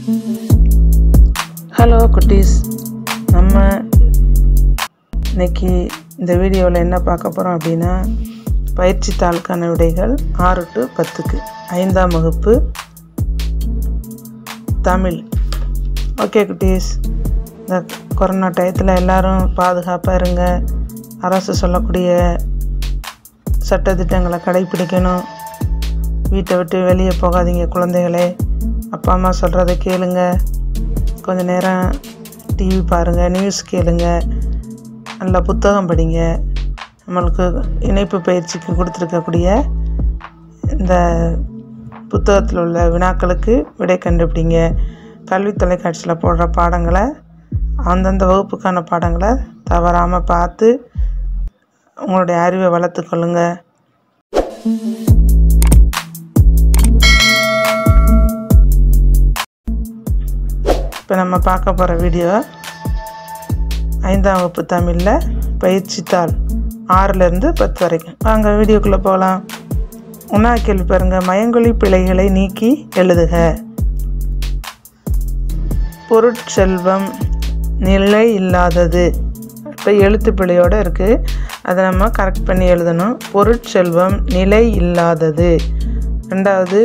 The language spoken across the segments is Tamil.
ஹலோ குட்டீஸ் நம்ம இன்னைக்கு இந்த வீடியோவில் என்ன பார்க்க போகிறோம் அப்படின்னா பயிற்சி தாளுக்கான விடைகள் ஆறு டு பத்துக்கு ஐந்தாம் வகுப்பு தமிழ் ஓகே குட்டீஸ் இந்த கொரோனா டயத்தில் எல்லாரும் பாதுகாப்பாக இருங்க அரசு சொல்லக்கூடிய சட்டத்திட்டங்களை கடைப்பிடிக்கணும் வீட்டை விட்டு வெளியே போகாதீங்க குழந்தைகளே அப்பா அம்மா சொல்கிறத கேளுங்க கொஞ்ச நேரம் டிவி பாருங்கள் நியூஸ் கேளுங்க நல்லா புத்தகம் படிங்க நம்மளுக்கு இணைப்பு பயிற்சிக்கு கொடுத்துருக்கக்கூடிய இந்த புத்தகத்தில் உள்ள வினாக்களுக்கு விடை கண்டுபிடிங்க கல்வி தொலைக்காட்சியில் போடுற பாடங்களை அந்தந்த வகுப்புக்கான பாடங்களை தவறாமல் பார்த்து உங்களுடைய அறிவை வளர்த்துக்கொள்ளுங்க இப்போ நம்ம பார்க்க போகிற வீடியோ ஐந்தாம் வகுப்பு தமிழில் பயிற்சித்தாள் ஆறுலேருந்து பத்து வரைக்கும் வாங்க வீடியோக்குள்ளே போகலாம் உணா கேள்வி பாருங்க மயங்கொலி பிழைகளை நீக்கி எழுதுக பொருட்செல்வம் நிலை இல்லாதது இப்போ எழுத்து பிழையோடு இருக்குது அதை நம்ம கரெக்ட் பண்ணி எழுதணும் பொருட்செல்வம் நிலை இல்லாதது ரெண்டாவது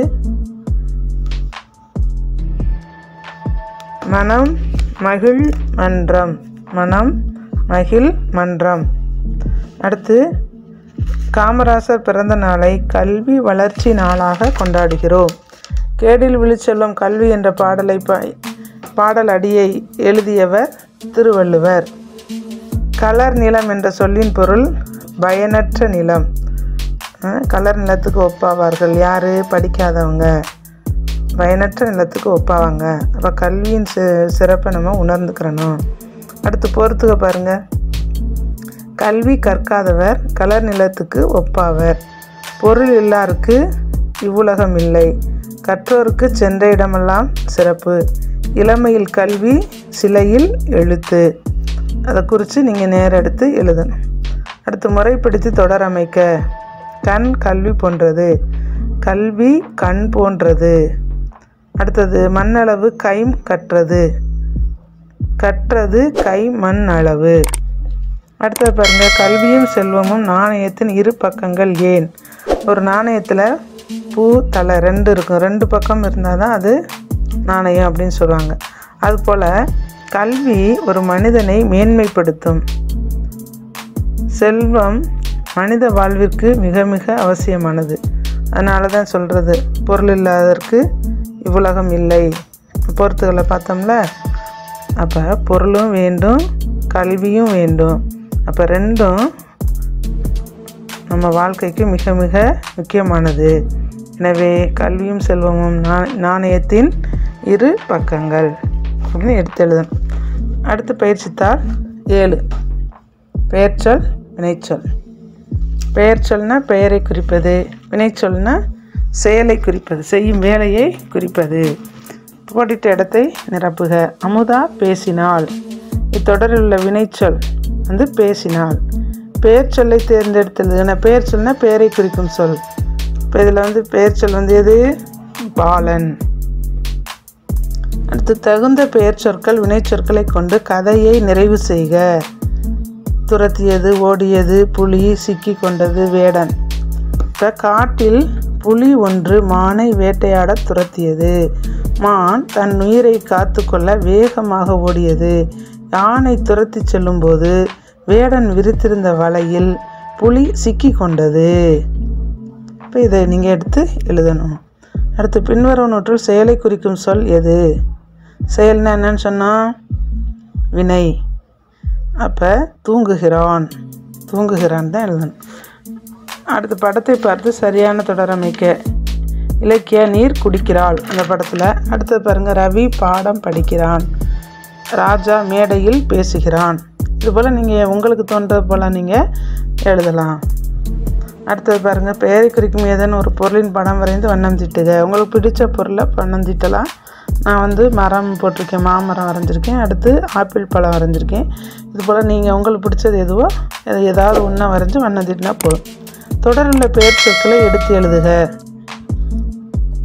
மனம் மகிழ் மன்றம் மனம் மகிழ் மன்றம் அடுத்து காமராசர் பிறந்த நாளை கல்வி வளர்ச்சி நாளாக கொண்டாடுகிறோம் கேடில் விழிச்செல்லும் கல்வி என்ற பாடலை ப பாடல் அடியை எழுதியவர் திருவள்ளுவர் கலர் நிலம் என்ற சொல்லின் பொருள் பயனற்ற நிலம் அஹ், கலர் நிலத்துக்கு ஒப்பாவார்கள் யார் படிக்காதவங்க பயனற்ற நிலத்துக்கு ஒப்பாவாங்க அப்போ கல்வியின் சி சிறப்பை நம்ம உணர்ந்துக்கிறணும் அடுத்து பொறுத்துக்க பாருங்க கல்வி கற்காதவர் கலர் நிலத்துக்கு ஒப்பாவர் பொருள் இல்லாருக்கு இவ்வுலகம் இல்லை கற்றோருக்கு சென்ற இடமெல்லாம் சிறப்பு இளமையில் கல்வி சிலையில் எழுத்து அதை குறித்து நீங்கள் நேரம் எடுத்து எழுதணும் அடுத்து முறைப்படுத்தி தொடர் அமைக்க கண் கல்வி போன்றது கல்வி கண் போன்றது அடுத்தது மண்ணளவு கை கற்றது கற்றது கை மண் அளவு அடுத்தது பாருங்க கல்வியும் செல்வமும் நாணயத்தின் இரு பக்கங்கள் ஏன் ஒரு நாணயத்தில் பூ தலை ரெண்டு இருக்கும் ரெண்டு பக்கம் இருந்தால் தான் அது நாணயம் அப்படின்னு சொல்லுவாங்க அதுபோல் கல்வி ஒரு மனிதனை மேன்மைப்படுத்தும் செல்வம் மனித வாழ்விற்கு மிக மிக அவசியமானது அதனால தான் சொல்கிறது பொருள் இல்லாததற்கு இவ்வுலகம் இல்லை பொறுத்துக்களை பார்த்தோம்ல அப்போ பொருளும் வேண்டும் கல்வியும் வேண்டும் அப்போ ரெண்டும் நம்ம வாழ்க்கைக்கு மிக மிக முக்கியமானது எனவே கல்வியும் செல்வமும் நா- நாணயத்தின் இரு பக்கங்கள் அப்படின்னு எடுத்து எழுதணும் அடுத்து பயிற்சித்தாள் ஏழு பெயர்ச்சொல் வினைச்சொல் பெயர்ச்சொல்னா பெயரை குறிப்பது வினைச்சொல்னா செயலை குறிப்பது செய்யும் வேலையை குறிப்பது போட்டிட்ட இடத்தை நிரப்புக அமுதா பேசினாள் இத்தொடரில் உள்ள வினைச்சொல் வந்து பேசினாள் பெயர் சொல்லை தேர்ந்தெடுத்தது பெயர் சொல்னா பெயரை குறிக்கும் சொல் இப்போ இதில் வந்து பெயர் சொல் வந்து எது பாலன் அடுத்து தகுந்த பெயர் சொற்கள் வினைச்சொற்களை கொண்டு கதையை நிறைவு செய்க துரத்தியது ஓடியது புலி சிக்கி கொண்டது வேடன் இப்போ காட்டில் புலி ஒன்று மானை வேட்டையாட துரத்தியது மான் தன் உயிரை காத்துக்கொள்ள வேகமாக ஓடியது யானை துரத்தி செல்லும்போது வேடன் விரித்திருந்த வலையில் புலி சிக்கி கொண்டது இப்போ இதை நீங்கள் எடுத்து எழுதணும் அடுத்து பின்வரும் நூற்றில் செயலை குறிக்கும் சொல் எது செயல்னா என்னன்னு சொன்னால் வினை அப்போ தூங்குகிறான் தூங்குகிறான் தான் எழுதணும் அடுத்த படத்தை பார்த்து சரியான தொடர் அமைக்க இலக்கிய நீர் குடிக்கிறாள் அந்த படத்தில் அடுத்தது பாருங்க ரவி பாடம் படிக்கிறான் ராஜா மேடையில் பேசுகிறான் இதுபோல் நீங்கள் உங்களுக்கு தோன்றது போல் நீங்கள் எழுதலாம் அடுத்தது பாருங்கள் பெயரை குறிக்கும் ஏதேனும் ஒரு பொருளின் படம் வரைந்து வண்ணம் தீட்டுக உங்களுக்கு பிடிச்ச பொருளை வண்ணம் தீட்டலாம் நான் வந்து மரம் போட்டிருக்கேன் மாமரம் வரைஞ்சிருக்கேன் அடுத்து ஆப்பிள் பழம் வரைஞ்சிருக்கேன் இது போல் நீங்கள் உங்களுக்கு பிடிச்சது எதுவோ அதை ஏதாவது ஒன்றா வரைஞ்சி வண்ணம் தீட்டினா போதும் தொடருள்ள பெயர் சொற்களை எடுத்து எழுதுக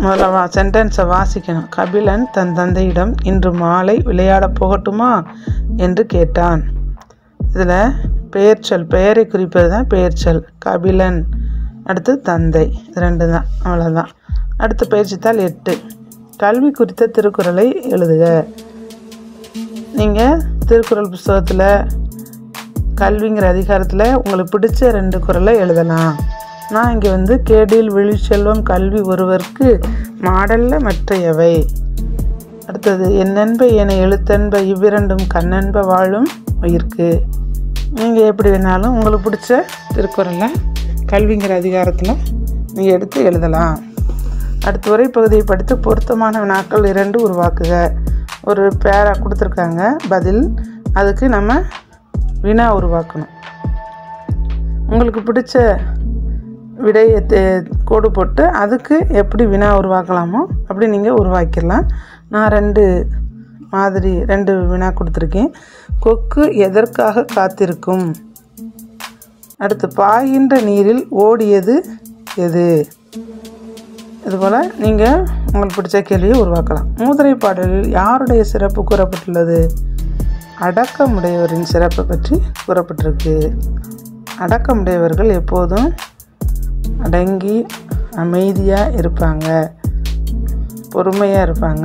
முதல்ல வா சென்டென்ஸை வாசிக்கணும் கபிலன் தன் தந்தையிடம் இன்று மாலை விளையாடப் போகட்டுமா என்று கேட்டான் இதில் பெயர்ச்சொல் பெயரை குறிப்பது தான் பெயர்ச்சொல் கபிலன் அடுத்து தந்தை இது ரெண்டு தான் அவ்வளோதான் அடுத்த பயிற்சித்தாள் எட்டு கல்வி குறித்த திருக்குறளை எழுதுக நீங்கள் திருக்குறள் புஸ்தகத்தில் கல்விங்கிற அதிகாரத்தில் உங்களுக்கு பிடிச்ச ரெண்டு குறளை எழுதலாம் நான் இங்கே வந்து கேடில் விழிச்செல்வம் கல்வி ஒருவருக்கு மாடல்ல மற்றையவை அடுத்தது என்னென்ப என எழுத்தன்ப இவ்விரண்டும் கண்ணென்ப வாழும் உயிர்க்கு நீங்கள் எப்படி வேணாலும் உங்களுக்கு பிடிச்ச திருக்குறளை கல்விங்கிற அதிகாரத்தில் நீங்கள் எடுத்து எழுதலாம் அடுத்த உரை பகுதியை படித்து பொருத்தமான வினாக்கள் இரண்டு உருவாக்குக ஒரு பேரா கொடுத்துருக்காங்க பதில் அதுக்கு நம்ம வினா உருவாக்கணும் உங்களுக்கு பிடிச்ச விடையை தே- கோடு போட்டு அதுக்கு எப்படி வினா உருவாக்கலாமோ அப்படி நீங்கள் உருவாக்கிடலாம் நான் ரெண்டு மாதிரி ரெண்டு வினா கொடுத்துருக்கேன் கொக்கு எதற்காக காத்திருக்கும் அடுத்து பாய்கின்ற நீரில் ஓடியது எது இதுபோல் நீங்கள் உங்களுக்கு பிடிச்ச கேள்வியை உருவாக்கலாம் மூதுரை பாடலில் யாருடைய சிறப்பு கூறப்பட்டுள்ளது அடக்கமுடையவரின் சிறப்பை பற்றி கூறப்பட்டிருக்கு அடக்கமுடையவர்கள் எப்போதும் அடங்கி அமைதியாக இருப்பாங்க பொறுமையாக இருப்பாங்க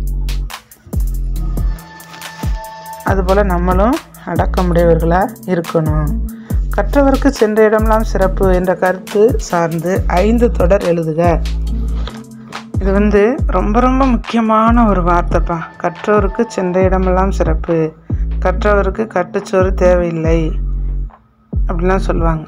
அதுபோல் நம்மளும் அடக்கமுடையவர்களாக இருக்கணும் கற்றவருக்கு சென்ற இடமெல்லாம் சிறப்பு என்ற கருத்து சார்ந்து ஐந்து தொடர் எழுதுக இது வந்து ரொம்ப ரொம்ப முக்கியமான ஒரு வார்த்தைப்பா கற்றவருக்கு சென்ற இடமெல்லாம் சிறப்பு கற்றவருக்கு கட்டுச்சோறு தேவையில்லை அப்படிலாம் சொல்லுவாங்க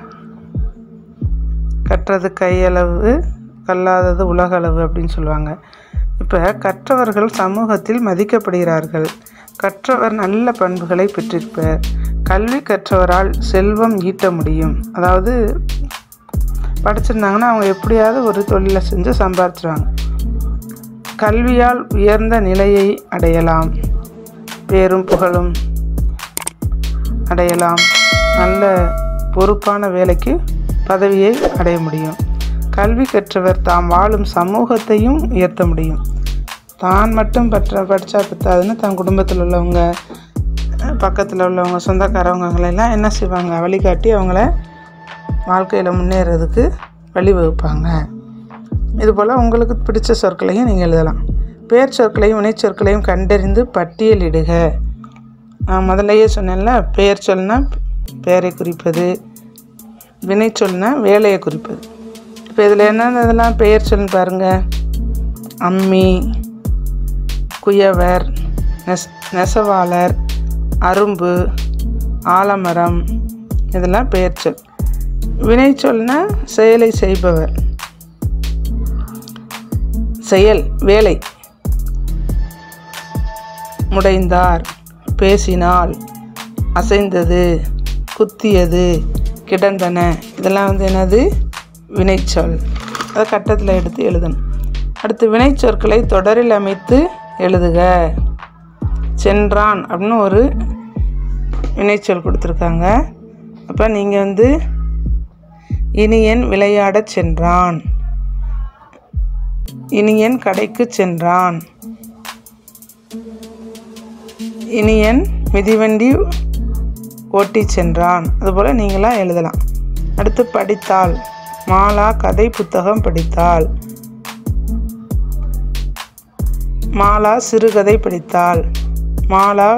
கற்றது கையளவு கல்லாதது உலகளவு அப்படின்னு சொல்லுவாங்க இப்போ கற்றவர்கள் சமூகத்தில் மதிக்கப்படுகிறார்கள் கற்றவர் நல்ல பண்புகளை பெற்றிருப்பர் கல்வி கற்றவரால் செல்வம் ஈட்ட முடியும் அதாவது படிச்சிருந்தாங்கன்னா அவங்க எப்படியாவது ஒரு தொழிலை செஞ்சு சம்பாதிச்சிருவாங்க கல்வியால் உயர்ந்த நிலையை அடையலாம் பேரும் புகழும் அடையலாம் நல்ல பொறுப்பான வேலைக்கு பதவியை அடைய முடியும் கல்வி கற்றவர் தாம் வாழும் சமூகத்தையும் உயர்த்த முடியும் தான் மட்டும் பற்ற படித்தா பத்தாதுன்னு தன் குடும்பத்தில் உள்ளவங்க பக்கத்தில் உள்ளவங்க சொந்தக்காரவங்களெல்லாம் என்ன செய்வாங்க வழிகாட்டி அவங்கள வாழ்க்கையில் முன்னேறதுக்கு வழிவகுப்பாங்க இதுபோல் உங்களுக்கு பிடிச்ச சொற்களையும் நீங்கள் எழுதலாம் பேர் சொற்களையும் வினைச்சொற்களையும் கண்டறிந்து பட்டியலிடுக நான் முதல்லையே சொன்னேன்ல பெயர் சொல்னா பெயரை குறிப்பது வினைச்சொல்னா வேலையை குறிப்பது இப்போ இதில் என்னென்ன இதெல்லாம் பெயர் சொல்னு பாருங்கள் அம்மி குயவர் நெஸ் நெசவாளர் அரும்பு ஆலமரம் இதெல்லாம் பெயர் சொல் வினைச்சொல்னா செயலை செய்பவர் செயல் வேலை முடைந்தார் பேசினால் அசைந்தது குத்தியது கிடந்தன இதெல்லாம் வந்து என்னது வினைச்சொல் அதை கட்டத்தில் எடுத்து எழுதணும் அடுத்து வினைச்சொற்களை தொடரில் அமைத்து எழுதுக சென்றான் அப்படின்னு ஒரு வினைச்சொல் கொடுத்துருக்காங்க அப்போ நீங்கள் வந்து இனியன் விளையாடச் சென்றான் இனியன் கடைக்கு சென்றான் இனியன் மிதிவண்டி ஓட்டி சென்றான் அதுபோல் நீங்களாம் எழுதலாம் அடுத்து படித்தாள் மாலா கதை புத்தகம் படித்தாள் மாலா சிறுகதை படித்தாள் மாலா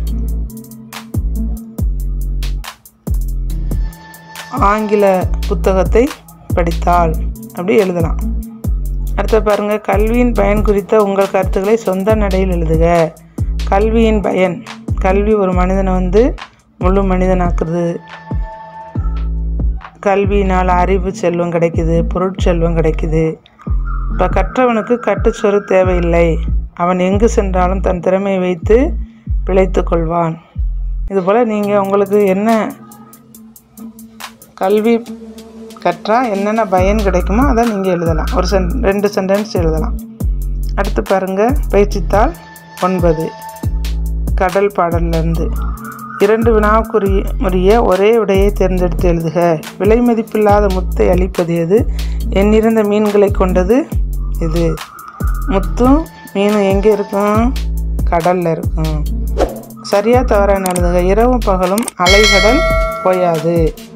ஆங்கில புத்தகத்தை படித்தாள் அப்படி எழுதலாம் அடுத்து பாருங்க கல்வியின் பயன் குறித்த உங்கள் கருத்துக்களை சொந்த நடையில் எழுதுக கல்வியின் பயன் கல்வி ஒரு மனிதனை வந்து முழு மனிதனாக்குறது கல்வியினால் அறிவு செல்வம் கிடைக்குது பொருட்செல்வம் கிடைக்குது இப்போ கற்றவனுக்கு கட்டுச்சொரு தேவையில்லை அவன் எங்கு சென்றாலும் தன் திறமையை வைத்து பிழைத்து கொள்வான் இதுபோல் நீங்கள் உங்களுக்கு என்ன கல்வி கற்றால் என்னென்ன பயன் கிடைக்குமோ அதை நீங்கள் எழுதலாம் ஒரு சென் ரெண்டு சென்டென்ஸ் எழுதலாம் அடுத்து பாருங்கள் பயிற்சித்தாள் ஒன்பது கடல் பாடல்லேருந்து இரண்டு வினாக்குரிய முறிய ஒரே விடையை தேர்ந்தெடுத்து எழுதுக விலை மதிப்பில்லாத முத்தை அளிப்பது எது எண்ணிறந்த மீன்களை கொண்டது எது முத்தும் மீனும் எங்கே இருக்கும் கடலில் இருக்கும் சரியாக தவறான எழுதுங்க இரவும் பகலும் அலைகடல் ஓயாது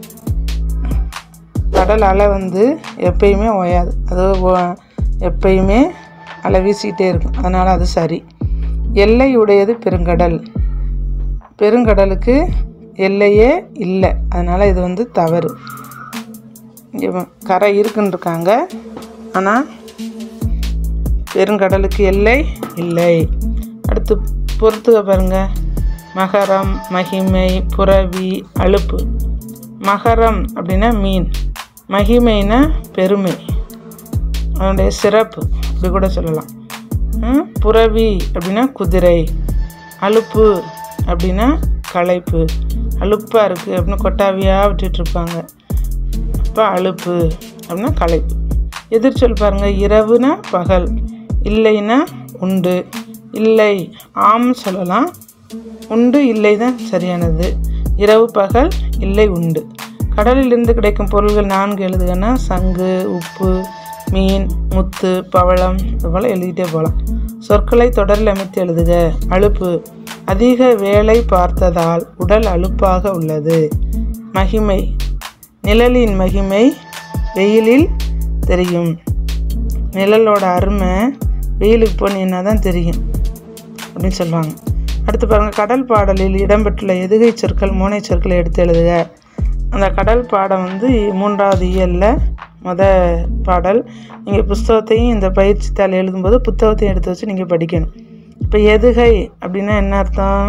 கடல் அலை வந்து எப்பயுமே ஓயாது அது ஓ- எப்பயுமே அலை வீசிக்கிட்டே இருக்கும் அதனால் அது சரி எல்லை உடையது பெருங்கடல் பெருங்கடலுக்கு எல்லையே இல்லை அதனால் இது வந்து தவறு இங்கே வ- கரை இருக்குன்னு இருக்காங்க ஆனால் பெருங்கடலுக்கு எல்லை இல்லை அடுத்து பொறுத்துக பாருங்க மகரம் மகிமை புறவி அலுப்பு மகரம் அப்படின்னா மீன் மகிமைனா பெருமை அதனுடைய சிறப்பு அப்படி கூட சொல்லலாம் ம், புறவி அப்படின்னா குதிரை அலுப்பு அப்படின்னா களைப்பு அலுப்பாக இருக்குது அப்படின்னு கொட்டாவியாக விட்டுட்ருப்பாங்க அப்போ அலுப்பு அப்படின்னா களைப்பு எதிர்ச்சொல் பாருங்கள் இரவுனா பகல் இல்லைன்னா உண்டு இல்லை ஆம் சொல்லலாம் உண்டு இல்லை தான் சரியானது இரவு பகல் இல்லை உண்டு கடலிலிருந்து கிடைக்கும் பொருள்கள் நான்கு எழுதுகன்னா சங்கு உப்பு மீன் முத்து பவளம் இது போல் எழுதிட்டே போகலாம் சொற்களை தொடரில் அமைத்து எழுதுக அலுப்பு அதிக வேலை பார்த்ததால் உடல் அலுப்பாக உள்ளது மகிமை நிழலின் மகிமை வெயிலில் தெரியும் நிழலோட அருமை வெயிலுக்கு போனீங்கன்னா தான் தெரியும் அப்படின்னு சொல்லுவாங்க அடுத்து பாருங்கள் கடல் பாடலில் இடம்பெற்றுள்ள எதுகை சொற்கள் மூனை சொற்களை எடுத்து எழுதுக அந்த கடல் பாடம் வந்து மூன்றாவது இயலில் முத பாடல் நீங்கள் புஸ்தகத்தையும் இந்த பயிற்சி தாள் எழுதும்போது புத்தகத்தையும் எடுத்து வச்சு நீங்கள் படிக்கணும் இப்போ எதுகை அப்படின்னா என்ன அர்த்தம்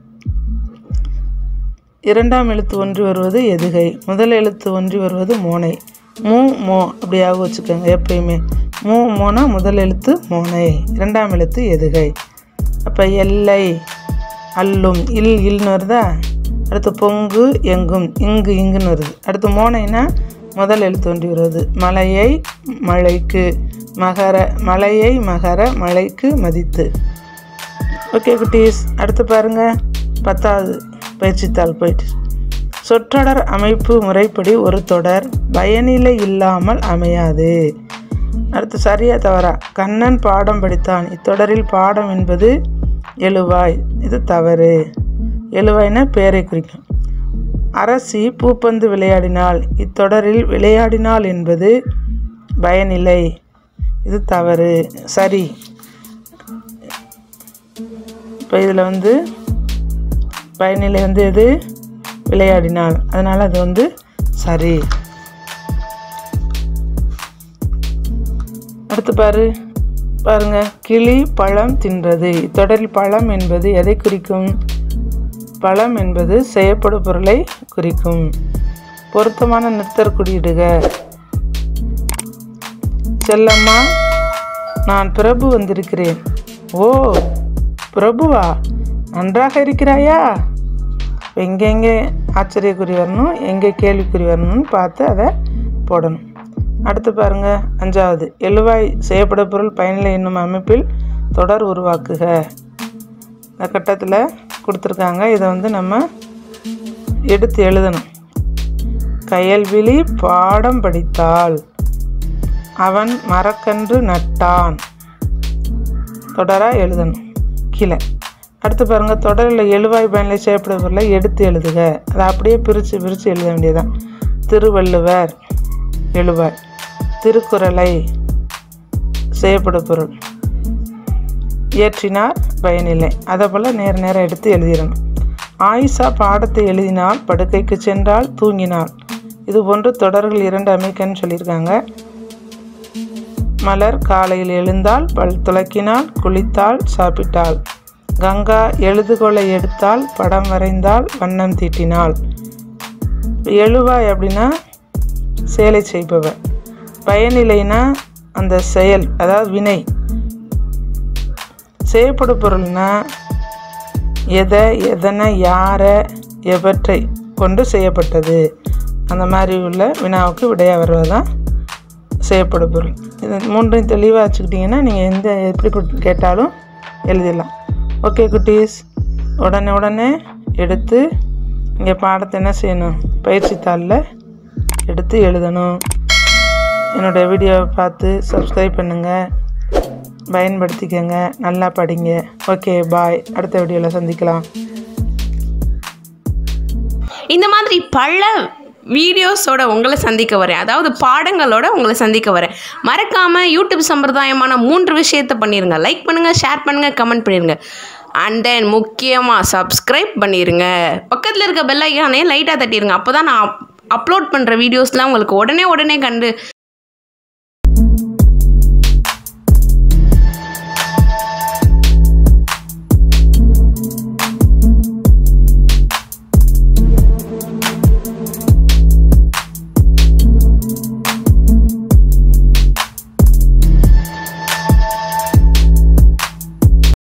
இரண்டாம் எழுத்து ஒன்றி வருவது எதுகை முதல் எழுத்து ஒன்றி வருவது மோனை மூ மோ அப்படியாக வச்சுக்கோங்க எப்பயுமே மூ மோனா முதல் எழுத்து மோனை இரண்டாம் எழுத்து எதுகை அப்போ எல்லை அல்லும் இல் இல்னு வருதா அடுத்து பொங்கு எங்கும் இங்கு இங்குன்னு வருது அடுத்து மோனைனா முதல் எழுத்து ஒன்றி வருவது மலையை மழைக்கு மகர மலையை மகர மலைக்கு மதித்து ஓகே குட்டீஸ் அடுத்து பாருங்க பத்தாவது பயிற்சித்தாள் போயிட்டு சொற்றொடர் அமைப்பு முறைப்படி ஒரு தொடர் பயனிலை இல்லாமல் அமையாது அடுத்து சரியா தவறா கண்ணன் பாடம் படித்தான் இத்தொடரில் பாடம் என்பது எழுவாய் இது தவறு எழுவாய்னா பேரை குறிக்கும் அரசி பூப்பந்து விளையாடினாள் இத்தொடரில் விளையாடினாள் என்பது பயனில்லை இது தவறு சரி இப்போ இதில் வந்து பயனிலை வந்து எது விளையாடினாள் அதனால் அது வந்து சரி அடுத்து பாரு பாருங்க கிளி பழம் தின்றது இத்தொடரில் பழம் என்பது எதை குறிக்கும் பழம் என்பது செய்யப்படும் பொருளை குறிக்கும் பொருத்தமான நிறுத்தர் குறியிடுக செல்லம்மா நான் பிரபு வந்திருக்கிறேன் ஓ பிரபுவா நன்றாக இருக்கிறாயா எங்கெங்கே ஆச்சரியக்குறி வரணும் எங்கே கேள்விக்குறி வரணும்னு பார்த்து அதை போடணும் அடுத்து பாருங்க அஞ்சாவது எழுவாய் செய்யப்பட பொருள் பயனில்லை என்னும் அமைப்பில் தொடர் உருவாக்குக இந்த கட்டத்தில் கொடுத்துருக்காங்க இதை வந்து நம்ம எடுத்து எழுதணும் கயல்விழி பாடம் படித்தாள் அவன் மரக்கன்று நட்டான் தொடராக எழுதணும் கீழே அடுத்து பாருங்கள் தொடரில் எழுவாய் பயனிலை செய்யப்பட பொருளை எடுத்து எழுதுக அதை அப்படியே பிரித்து பிரித்து எழுத வேண்டியதுதான் திருவள்ளுவர் எழுவாய் திருக்குறளை செய்யப்பட பொருள் இயற்றினார் பயனில்லை அதை போல் நேர நேரம் எடுத்து எழுதிடணும் ஆயிஷா பாடத்தை எழுதினால் படுக்கைக்கு சென்றால் தூங்கினாள் இது போன்று தொடர்கள் இரண்டு அமைக்கன்னு சொல்லியிருக்காங்க மலர் காலையில் எழுந்தால் பல் துலக்கினாள் குளித்தாள் சாப்பிட்டாள் கங்கா எழுதுகோலை எடுத்தால் படம் வரைந்தால் வண்ணம் தீட்டினாள் எழுவாய் அப்படின்னா செயலை செய்பவர் பயனிலைனா அந்த செயல் அதாவது வினை செய்யப்படும் பொருள்னா எதை எதனை யாரை எவற்றை கொண்டு செய்யப்பட்டது அந்த மாதிரி உள்ள வினாவுக்கு விடையாக வருவது தான் செய்யப்படும் பொருள் இது மூன்றையும் தெளிவாக வச்சுக்கிட்டிங்கன்னா நீங்கள் எந்த எப்படி கு- கேட்டாலும் எழுதிடலாம் ஓகே குட்டீஸ் உடனே உடனே எடுத்து இங்கே பாடத்தை என்ன செய்யணும் பயிற்சி தாளில் எடுத்து எழுதணும் என்னோடய வீடியோவை பார்த்து சப்ஸ்கிரைப் பண்ணுங்கள் பயன்படுத்திக்கங்க நல்லா படிங்க ஓகே பாய் அடுத்த வீடியோவில் சந்திக்கலாம் இந்த மாதிரி பல வீடியோஸோட உங்களை சந்திக்க வரேன் அதாவது பாடங்களோட உங்களை சந்திக்க வரேன் மறக்காமல் யூடியூப் சம்பிரதாயமான மூன்று விஷயத்தை பண்ணிடுங்க லைக் பண்ணுங்கள் ஷேர் பண்ணுங்கள் கமெண்ட் பண்ணிடுங்க அண்ட் தென் முக்கியமாக சப்ஸ்கிரைப் பண்ணிடுங்க பக்கத்தில் இருக்க பெல் ஐக்கானே லைட்டாக தட்டிடுங்க அப்போ தான் நான் அப்லோட் பண்ணுற வீடியோஸ்லாம் உங்களுக்கு உடனே உடனே கண்டு